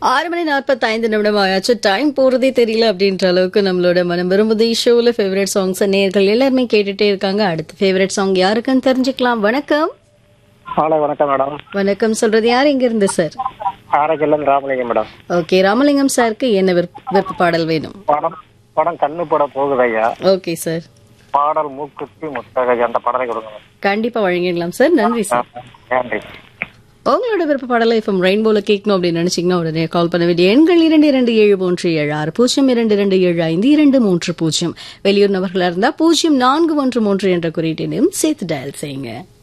ஆறு மணி நாற்பத்தைந்து நிமிடம் ஆயாச்சு டைம் போறதே தெரியல அப்படின்ற அளவுக்கு நம்மளோட மனம் விரும்புது ஷோல ஃபேவரட் சாங்ஸ் நேர்கள் எல்லாருமே கேட்டுட்டே இருக்காங்க அடுத்த ஃபேவரட் சாங் யாருக்குன்னு தெரிஞ்சுக்கலாம் வணக்கம் ஹலோ வணக்கம் மேடம் வணக்கம் சொல்றது யார் இங்க இருந்து சார் ஆரோக்கியம் ராமலிங்கம் மேடம் ஓகே ராமலிங்கம் சாருக்கு என்ன விருப்ப விருப்ப பாடல் வேணும் படம் படம் கண்ணு படம் போகுது ஐயா ஓகே சார் பாடல் மூக்குத்தி முத்தகை அந்த படத்தை கொடுங்க கண்டிப்பா வழங்கிடலாம் சார் நன்றி சார் நன்றி உங்களோட விருப்ப பாடலை இப்போ ரெயின்போல கேட்கணும் அப்படின்னு நினைச்சீங்கன்னா உடனே கால் பண்ண வேண்டிய எண்கள் இரண்டு இரண்டு ஏழு மூன்று ஏழு ஆறு பூஜ்ஜியம் இரண்டு இரண்டு ஏழு ஐந்து இரண்டு மூன்று பூஜ்ஜியம் வெளியூர் நபர்களா இருந்தா பூஜ்ஜியம் நான்கு ஒன்று மூன்று என்ற குறியீட்டையும் சேர்த்து டயல் செய்யுங்க